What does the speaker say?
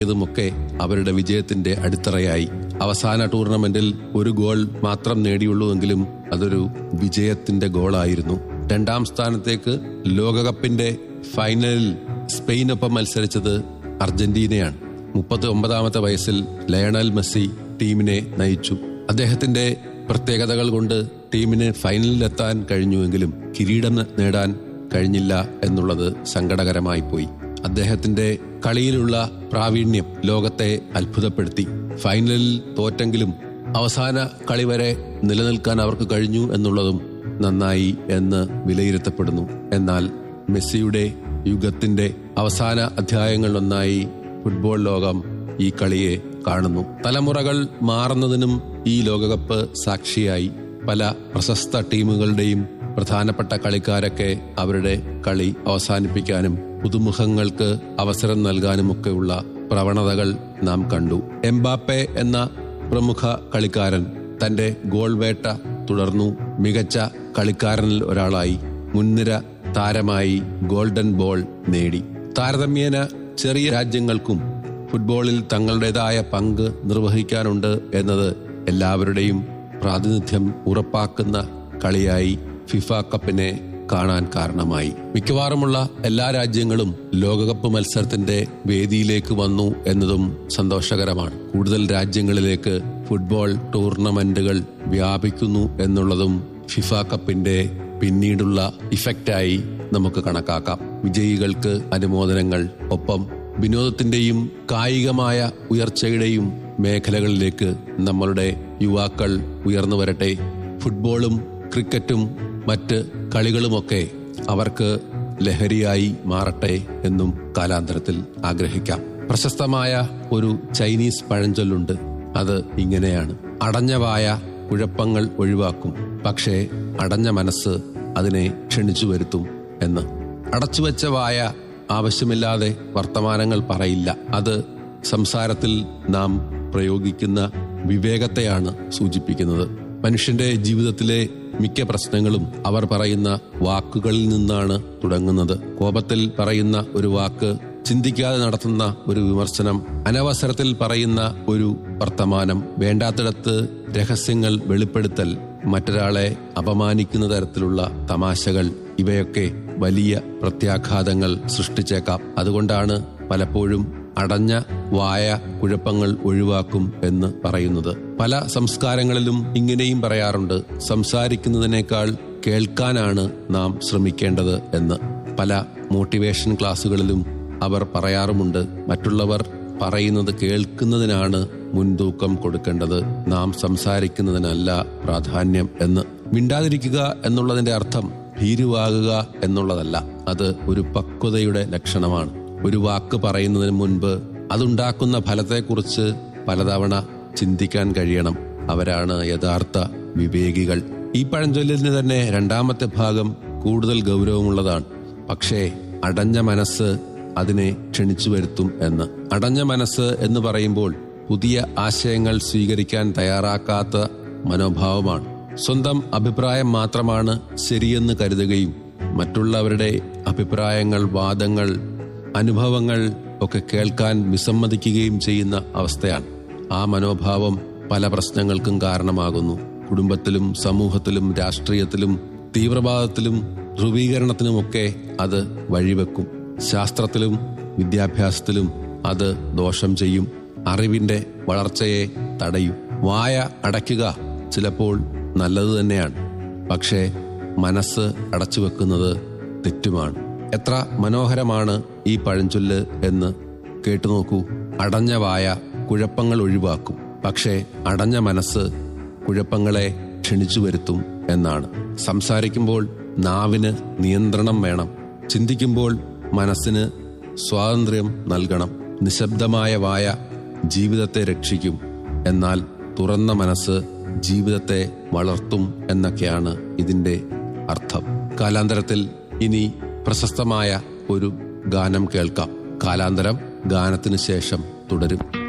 ഇതുമൊക്കെ അവരുടെ വിജയത്തിന്റെ അടിത്തറയായി അവസാന ടൂർണമെന്റിൽ ഒരു ഗോൾ മാത്രം നേടിയുള്ളൂവെങ്കിലും അതൊരു വിജയത്തിന്റെ ഗോളായിരുന്നു രണ്ടാം സ്ഥാനത്തേക്ക് ലോകകപ്പിന്റെ ഫൈനലിൽ സ്പെയിനൊപ്പം മത്സരിച്ചത് അർജന്റീനയാണ് മുപ്പത്തി ഒമ്പതാമത്തെ വയസ്സിൽ ലയണൽ മെസ്സി ടീമിനെ നയിച്ചു അദ്ദേഹത്തിന്റെ പ്രത്യേകതകൾ കൊണ്ട് ടീമിന് ഫൈനലിലെത്താൻ കഴിഞ്ഞുവെങ്കിലും കിരീടം നേടാൻ കഴിഞ്ഞില്ല എന്നുള്ളത് സങ്കടകരമായി പോയി അദ്ദേഹത്തിന്റെ കളിയിലുള്ള പ്രാവീണ്യം ലോകത്തെ അത്ഭുതപ്പെടുത്തി ഫൈനലിൽ തോറ്റെങ്കിലും അവസാന കളി വരെ നിലനിൽക്കാൻ അവർക്ക് കഴിഞ്ഞു എന്നുള്ളതും നന്നായി എന്ന് വിലയിരുത്തപ്പെടുന്നു എന്നാൽ മെസ്സിയുടെ യുഗത്തിന്റെ അവസാന അധ്യായങ്ങളിലൊന്നായി ഫുട്ബോൾ ലോകം ഈ കളിയെ കാണുന്നു തലമുറകൾ മാറുന്നതിനും ഈ ലോകകപ്പ് സാക്ഷിയായി പല പ്രശസ്ത ടീമുകളുടെയും പ്രധാനപ്പെട്ട കളിക്കാരൊക്കെ അവരുടെ കളി അവസാനിപ്പിക്കാനും പുതുമുഖങ്ങൾക്ക് അവസരം നൽകാനുമൊക്കെയുള്ള പ്രവണതകൾ നാം കണ്ടു എംബാപ്പെ എന്ന പ്രമുഖ കളിക്കാരൻ തന്റെ ഗോൾ വേട്ട തുടർന്നു മികച്ച കളിക്കാരനിൽ ഒരാളായി മുൻനിര താരമായി ഗോൾഡൻ ബോൾ നേടി താരതമ്യേന ചെറിയ രാജ്യങ്ങൾക്കും ഫുട്ബോളിൽ തങ്ങളുടേതായ പങ്ക് നിർവഹിക്കാനുണ്ട് എന്നത് എല്ലാവരുടെയും പ്രാതിനിധ്യം ഉറപ്പാക്കുന്ന കളിയായി ഫിഫ കപ്പിനെ കാണാൻ കാരണമായി മിക്കവാറുമുള്ള എല്ലാ രാജ്യങ്ങളും ലോകകപ്പ് മത്സരത്തിന്റെ വേദിയിലേക്ക് വന്നു എന്നതും സന്തോഷകരമാണ് കൂടുതൽ രാജ്യങ്ങളിലേക്ക് ഫുട്ബോൾ ടൂർണമെന്റുകൾ വ്യാപിക്കുന്നു എന്നുള്ളതും ഫിഫ കപ്പിന്റെ പിന്നീടുള്ള ഇഫക്റ്റായി നമുക്ക് കണക്കാക്കാം വിജയികൾക്ക് അനുമോദനങ്ങൾ ഒപ്പം വിനോദത്തിന്റെയും കായികമായ ഉയർച്ചയുടെയും മേഖലകളിലേക്ക് നമ്മളുടെ യുവാക്കൾ ഉയർന്നു വരട്ടെ ഫുട്ബോളും ക്രിക്കറ്റും മറ്റ് കളികളുമൊക്കെ അവർക്ക് ലഹരിയായി മാറട്ടെ എന്നും കാലാന്തരത്തിൽ ആഗ്രഹിക്കാം പ്രശസ്തമായ ഒരു ചൈനീസ് പഴഞ്ചൊല്ലുണ്ട് അത് ഇങ്ങനെയാണ് അടഞ്ഞ വായ കുഴപ്പങ്ങൾ ഒഴിവാക്കും പക്ഷേ അടഞ്ഞ മനസ്സ് അതിനെ ക്ഷണിച്ചു വരുത്തും എന്ന് അടച്ചുവെച്ച വായ ആവശ്യമില്ലാതെ വർത്തമാനങ്ങൾ പറയില്ല അത് സംസാരത്തിൽ നാം പ്രയോഗിക്കുന്ന വിവേകത്തെയാണ് സൂചിപ്പിക്കുന്നത് മനുഷ്യന്റെ ജീവിതത്തിലെ മിക്ക പ്രശ്നങ്ങളും അവർ പറയുന്ന വാക്കുകളിൽ നിന്നാണ് തുടങ്ങുന്നത് കോപത്തിൽ പറയുന്ന ഒരു വാക്ക് ചിന്തിക്കാതെ നടത്തുന്ന ഒരു വിമർശനം അനവസരത്തിൽ പറയുന്ന ഒരു വർത്തമാനം വേണ്ടാത്തിടത്ത് രഹസ്യങ്ങൾ വെളിപ്പെടുത്തൽ മറ്റൊരാളെ അപമാനിക്കുന്ന തരത്തിലുള്ള തമാശകൾ ഇവയൊക്കെ വലിയ പ്രത്യാഘാതങ്ങൾ സൃഷ്ടിച്ചേക്കാം അതുകൊണ്ടാണ് പലപ്പോഴും അടഞ്ഞ വായ കുഴപ്പങ്ങൾ ഒഴിവാക്കും എന്ന് പറയുന്നത് പല സംസ്കാരങ്ങളിലും ഇങ്ങനെയും പറയാറുണ്ട് സംസാരിക്കുന്നതിനേക്കാൾ കേൾക്കാനാണ് നാം ശ്രമിക്കേണ്ടത് എന്ന് പല മോട്ടിവേഷൻ ക്ലാസ്സുകളിലും അവർ പറയാറുമുണ്ട് മറ്റുള്ളവർ പറയുന്നത് കേൾക്കുന്നതിനാണ് മുൻതൂക്കം കൊടുക്കേണ്ടത് നാം സംസാരിക്കുന്നതിനല്ല പ്രാധാന്യം എന്ന് മിണ്ടാതിരിക്കുക എന്നുള്ളതിന്റെ അർത്ഥം ഭീരുവാകുക എന്നുള്ളതല്ല അത് ഒരു പക്വതയുടെ ലക്ഷണമാണ് ഒരു വാക്ക് പറയുന്നതിന് മുൻപ് അതുണ്ടാക്കുന്ന ഫലത്തെക്കുറിച്ച് പലതവണ ചിന്തിക്കാൻ കഴിയണം അവരാണ് യഥാർത്ഥ വിവേകികൾ ഈ പഴഞ്ചൊല്ലിന് തന്നെ രണ്ടാമത്തെ ഭാഗം കൂടുതൽ ഗൗരവമുള്ളതാണ് പക്ഷേ അടഞ്ഞ മനസ്സ് അതിനെ ക്ഷണിച്ചു വരുത്തും എന്ന് അടഞ്ഞ മനസ്സ് എന്ന് പറയുമ്പോൾ പുതിയ ആശയങ്ങൾ സ്വീകരിക്കാൻ തയ്യാറാക്കാത്ത മനോഭാവമാണ് സ്വന്തം അഭിപ്രായം മാത്രമാണ് ശരിയെന്ന് കരുതുകയും മറ്റുള്ളവരുടെ അഭിപ്രായങ്ങൾ വാദങ്ങൾ അനുഭവങ്ങൾ ഒക്കെ കേൾക്കാൻ വിസമ്മതിക്കുകയും ചെയ്യുന്ന അവസ്ഥയാണ് ആ മനോഭാവം പല പ്രശ്നങ്ങൾക്കും കാരണമാകുന്നു കുടുംബത്തിലും സമൂഹത്തിലും രാഷ്ട്രീയത്തിലും തീവ്രവാദത്തിലും ധ്രുവീകരണത്തിനുമൊക്കെ അത് വഴിവെക്കും ശാസ്ത്രത്തിലും വിദ്യാഭ്യാസത്തിലും അത് ദോഷം ചെയ്യും അറിവിന്റെ വളർച്ചയെ തടയും വായ അടയ്ക്കുക ചിലപ്പോൾ നല്ലത് തന്നെയാണ് പക്ഷേ മനസ്സ് അടച്ചു വെക്കുന്നത് തെറ്റുമാണ് എത്ര മനോഹരമാണ് ഈ പഴഞ്ചൊല്ല് എന്ന് കേട്ടു നോക്കൂ അടഞ്ഞ വായ കുഴപ്പങ്ങൾ ഒഴിവാക്കും പക്ഷേ അടഞ്ഞ മനസ്സ് കുഴപ്പങ്ങളെ ക്ഷണിച്ചു വരുത്തും എന്നാണ് സംസാരിക്കുമ്പോൾ നാവിന് നിയന്ത്രണം വേണം ചിന്തിക്കുമ്പോൾ മനസ്സിന് സ്വാതന്ത്ര്യം നൽകണം നിശബ്ദമായ വായ ജീവിതത്തെ രക്ഷിക്കും എന്നാൽ തുറന്ന മനസ്സ് ജീവിതത്തെ വളർത്തും എന്നൊക്കെയാണ് ഇതിന്റെ അർത്ഥം കാലാന്തരത്തിൽ ഇനി പ്രശസ്തമായ ഒരു ഗാനം കേൾക്കാം കാലാന്തരം ഗാനത്തിന് ശേഷം തുടരും